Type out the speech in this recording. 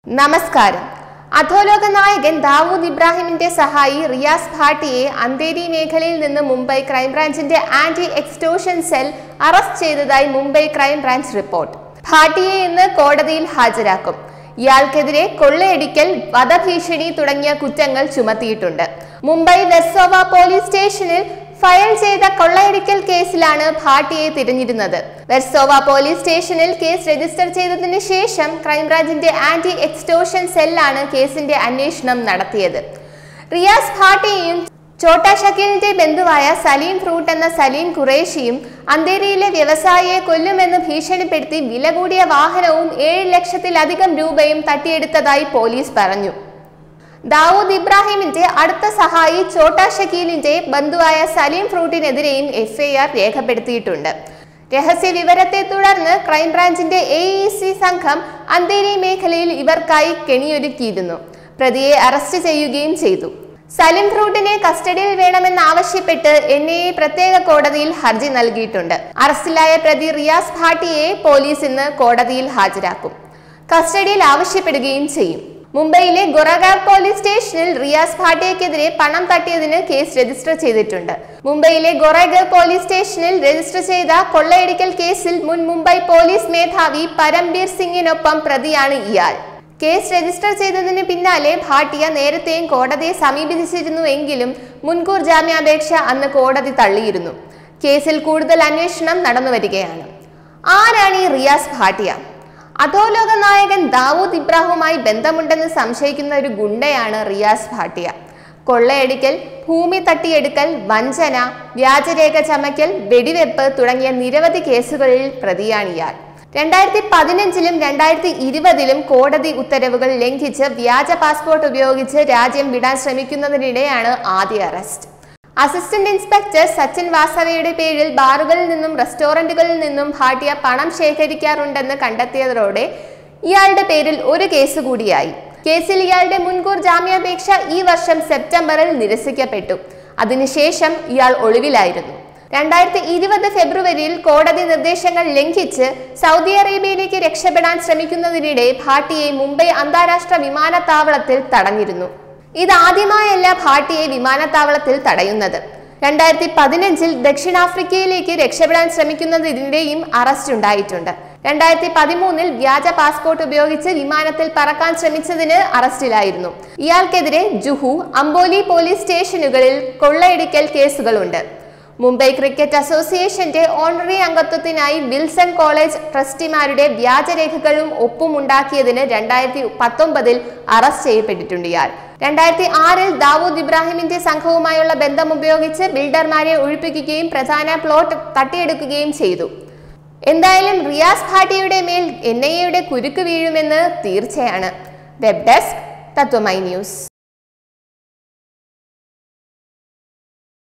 നമസ്കാരം അധോലോക നായകൻ ദാവൂദ് ഇബ്രാഹിമിന്റെ സഹായി റിയാസ് ഭാട്ടിയെ അന്തേരി മേഖലയിൽ നിന്ന് മുംബൈ ക്രൈംബ്രാഞ്ചിന്റെ ആന്റി എക്സ്റ്റോഷൻ സെൽ അറസ്റ്റ് ചെയ്തതായി മുംബൈ ക്രൈംബ്രാഞ്ച് റിപ്പോർട്ട് ഭാട്ടിയെ ഇന്ന് കോടതിയിൽ ഹാജരാക്കും ഇയാൾക്കെതിരെ കൊള്ളയടിക്കൽ വധഭീഷണി തുടങ്ങിയ കുറ്റങ്ങൾ ചുമത്തിയിട്ടുണ്ട് മുംബൈ വെസോവ പോലീസ് സ്റ്റേഷനിൽ ഫയൽ ചെയ്ത കൊള്ളയടിക്കൽ കേസിലാണ് ഭാട്ടിയെ തിരഞ്ഞിരുന്നത് വെർസോവ പോലീസ് സ്റ്റേഷനിൽ കേസ് രജിസ്റ്റർ ചെയ്തതിന് ശേഷം ക്രൈംബ്രാഞ്ചിന്റെ ആന്റി എക്സ്റ്റോഷൻ സെല്ലാണ് കേസിന്റെ അന്വേഷണം നടത്തിയത് റിയാസ് ഭാട്ടിയെയും ചോട്ടാ ഷക്കീലിന്റെ ബന്ധുവായ സലീം ഫ്രൂട്ട് എന്ന സലീം ഖുറേഷിയും അന്തേരിയിലെ വ്യവസായിയെ കൊല്ലുമെന്ന് ഭീഷണിപ്പെടുത്തി വില കൂടിയ വാഹനവും ഏഴ് ലക്ഷത്തിലധികം രൂപയും തട്ടിയെടുത്തതായി പോലീസ് പറഞ്ഞു ദാവൂദ് ഇബ്രാഹിമിന്റെ അടുത്ത സഹായി ചോട്ടാ ഷക്കീലിന്റെ ബന്ധുവായ സലീം ഫ്രൂട്ടിനെതിരെയും എഫ്ഐആർ രേഖപ്പെടുത്തിയിട്ടുണ്ട് രഹസ്യ വിവരത്തെ തുടർന്ന് ക്രൈംബ്രാഞ്ചിന്റെ എ ഇ സി സംഘം അന്തേരി മേഖലയിൽ ഇവർക്കായി കെണിയൊരുക്കിയിരുന്നു പ്രതിയെ അറസ്റ്റ് ചെയ്യുകയും ചെയ്തു സലിം ഫ്രൂട്ടിനെ കസ്റ്റഡിയിൽ വേണമെന്നാവശ്യപ്പെട്ട് എൻ ഐ എ പ്രത്യേക കോടതിയിൽ ഹർജി നൽകിയിട്ടുണ്ട് അറസ്റ്റിലായ പ്രതി റിയാസ് ഭാട്ടിയെ പോലീസ് ഇന്ന് കോടതിയിൽ ഹാജരാക്കും കസ്റ്റഡിയിൽ ആവശ്യപ്പെടുകയും ചെയ്യും മുംബൈയിലെ ഗൊറഗാർ പോലീസ് സ്റ്റേഷനിൽ റിയാസ് ഭാട്ടിയക്കെതിരെ പണം തട്ടിയതിന് കേസ് രജിസ്റ്റർ ചെയ്തിട്ടുണ്ട് മുംബൈയിലെ ഗൊറഗർ പോലീസ് സ്റ്റേഷനിൽ രജിസ്റ്റർ ചെയ്ത കൊള്ളയടിക്കൽ കേസിൽ മുൻ മുംബൈ പോലീസ് മേധാവി പരംബീർ സിംഗിനൊപ്പം പ്രതിയാണ് ഇയാൾ കേസ് രജിസ്റ്റർ ചെയ്തതിന് പിന്നാലെ ഭാട്ടിയ നേരത്തെയും കോടതിയെ സമീപിച്ചിരുന്നുവെങ്കിലും മുൻകൂർ ജാമ്യാപേക്ഷ അന്ന് കോടതി തള്ളിയിരുന്നു കേസിൽ കൂടുതൽ അന്വേഷണം നടന്നുവരികയാണ് ആരാണ് ഈ റിയാസ് ഭാട്ടിയ അധോലോക നായകൻ ദാവൂദ് ഇബ്രാഹുമായി ബന്ധമുണ്ടെന്ന് സംശയിക്കുന്ന ഒരു ഗുണ്ടയാണ് റിയാസ് ഭാട്ടിയ കൊള്ളയടിക്കൽ ഭൂമി തട്ടിയെടുക്കൽ വഞ്ചന വ്യാജരേഖ ചമയ്ക്കൽ വെടിവെപ്പ് തുടങ്ങിയ നിരവധി കേസുകളിൽ പ്രതിയാണ് ഇയാൾ രണ്ടായിരത്തി പതിനഞ്ചിലും രണ്ടായിരത്തി ഇരുപതിലും കോടതി ഉത്തരവുകൾ ലംഘിച്ച് വ്യാജ പാസ്പോർട്ട് ഉപയോഗിച്ച് രാജ്യം വിടാൻ ശ്രമിക്കുന്നതിനിടെയാണ് ആദ്യ അറസ്റ്റ് അസിസ്റ്റന്റ് ഇൻസ്പെക്ടർ സച്ചിൻ വാസവയുടെ പേരിൽ ബാറുകളിൽ നിന്നും റെസ്റ്റോറന്റുകളിൽ നിന്നും ഭാട്ടിയ പണം ശേഖരിക്കാറുണ്ടെന്ന് കണ്ടെത്തിയതോടെ ഇയാളുടെ പേരിൽ ഒരു കേസ് കൂടിയായി കേസിൽ ഇയാളുടെ മുൻകൂർ ജാമ്യാപേക്ഷ ഈ വർഷം സെപ്റ്റംബറിൽ നിരസിക്കപ്പെട്ടു അതിനുശേഷം ഇയാൾ ഒളിവിലായിരുന്നു രണ്ടായിരത്തി ഇരുപത് ഫെബ്രുവരിയിൽ കോടതി നിർദ്ദേശങ്ങൾ ലംഘിച്ച് സൗദി അറേബ്യയിലേക്ക് രക്ഷപ്പെടാൻ ശ്രമിക്കുന്നതിനിടെ ഭാട്ടിയെ മുംബൈ അന്താരാഷ്ട്ര വിമാനത്താവളത്തിൽ തടഞ്ഞിരുന്നു ഇതാദ്യമായല്ല ഭാട്ടിയെ വിമാനത്താവളത്തിൽ തടയുന്നത് രണ്ടായിരത്തി പതിനഞ്ചിൽ ദക്ഷിണാഫ്രിക്കയിലേക്ക് രക്ഷപ്പെടാൻ ശ്രമിക്കുന്നതിനിടെയും അറസ്റ്റ് ഉണ്ടായിട്ടുണ്ട് രണ്ടായിരത്തി പതിമൂന്നിൽ വ്യാജ പാസ്പോർട്ട് ഉപയോഗിച്ച് വിമാനത്തിൽ പറക്കാൻ ശ്രമിച്ചതിന് അറസ്റ്റിലായിരുന്നു ഇയാൾക്കെതിരെ ജുഹു അംബോലി പോലീസ് സ്റ്റേഷനുകളിൽ കൊള്ളയടിക്കൽ കേസുകളുണ്ട് മുംബൈ ക്രിക്കറ്റ് അസോസിയേഷന്റെ ഓണറി അംഗത്വത്തിനായി വിൽസൺ കോളേജ് ട്രസ്റ്റിമാരുടെ വ്യാജരേഖകളും ഒപ്പും ഉണ്ടാക്കിയതിന് രണ്ടായിരത്തി പത്തൊമ്പതിൽ അറസ്റ്റ് ചെയ്യപ്പെട്ടിട്ടുണ്ട് ഇയാൾ രണ്ടായിരത്തി ആറിൽ ദാവൂദ് ഇബ്രാഹിമിന്റെ സംഘവുമായുള്ള ബന്ധം ഉപയോഗിച്ച് ബിൽഡർമാരെ ഒഴിപ്പിക്കുകയും പ്രധാന പ്ലോട്ട് തട്ടിയെടുക്കുകയും ചെയ്തു എന്തായാലും റിയാസ് ഭാട്ടിയുടെ മേൽ എൻ ഐ എയുടെ കുരുക്ക് വീഴുമെന്ന് തീർച്ചയാണ് വെബ് ഡെസ്ക് തത്വമൈ ന്യൂസ്